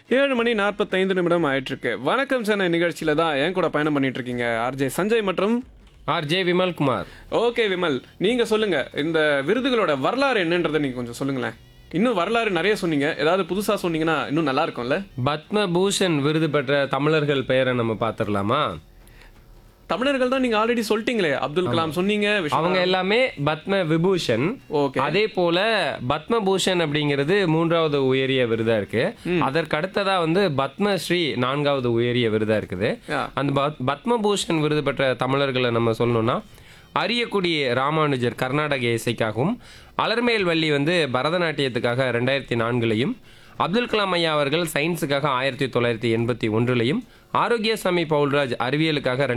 ஏழு மணி நாற்பத்தைந்து நிமிடம் ஆயிட்டு இருக்கு வணக்கம் சென்னை நிகழ்ச்சியில தான் என் கூட பயணம் பண்ணிட்டு இருக்கீங்க ஆர்ஜே சஞ்சய் மற்றும் R J Vimalkumar okay Vimal நீங்க சொல்லுங்க இந்த விருதுகளோட வரலாறு என்னன்றதை நீங்க கொஞ்சம் சொல்லுங்களேன் இன்னும் வரலாறு நிறைய சொன்னீங்க ஏதாவது புதுசா சொன்னீங்கன்னா இன்னும் நல்லா இருக்கும்ல பத்மபூஷன் விருது பெற்ற தமிழர்கள் பெயரை நம்ம பார்த்துடலாமா தமிழர்கள் தான் நீங்க ஆல்ரெடி சொல்லிட்டீங்களே அப்துல் கலாம் சொன்னீங்க விஸ்வநாத் அவங்க எல்லாமே பத்ம விபூஷன் ஓகே அதே போல பத்மபூஷன் அப்படிங்கிறது மூன்றாவது உயரிய விருதா இருக்கு அதற்கு அடுத்ததா வந்து பத்மஸ்ரீ நான்காவது உயரிய விருதா இருக்குது Yeah. அந்த பத்- பத்மபூஷன் விருது பெற்ற தமிழர்களை நம்ம சொல்லணும்னா அரியக்குடி ராமானுஜர் கர்நாடக இசைக்காகவும் அலர்மேல் வள்ளி வந்து பரதநாட்டியத்துக்காக ரெண்டாயிரத்தி நான்குலையும் அப்துல் கலாம் ஐயா அவர்கள் சயின்ஸுக்காக ஆயிரத்தி தொள்ளாயிரத்தி எண்பத்தி ஒன்றுலையும் ஆரோக்கியசாமி பவுல்ராஜ் அறிவியலுக்காக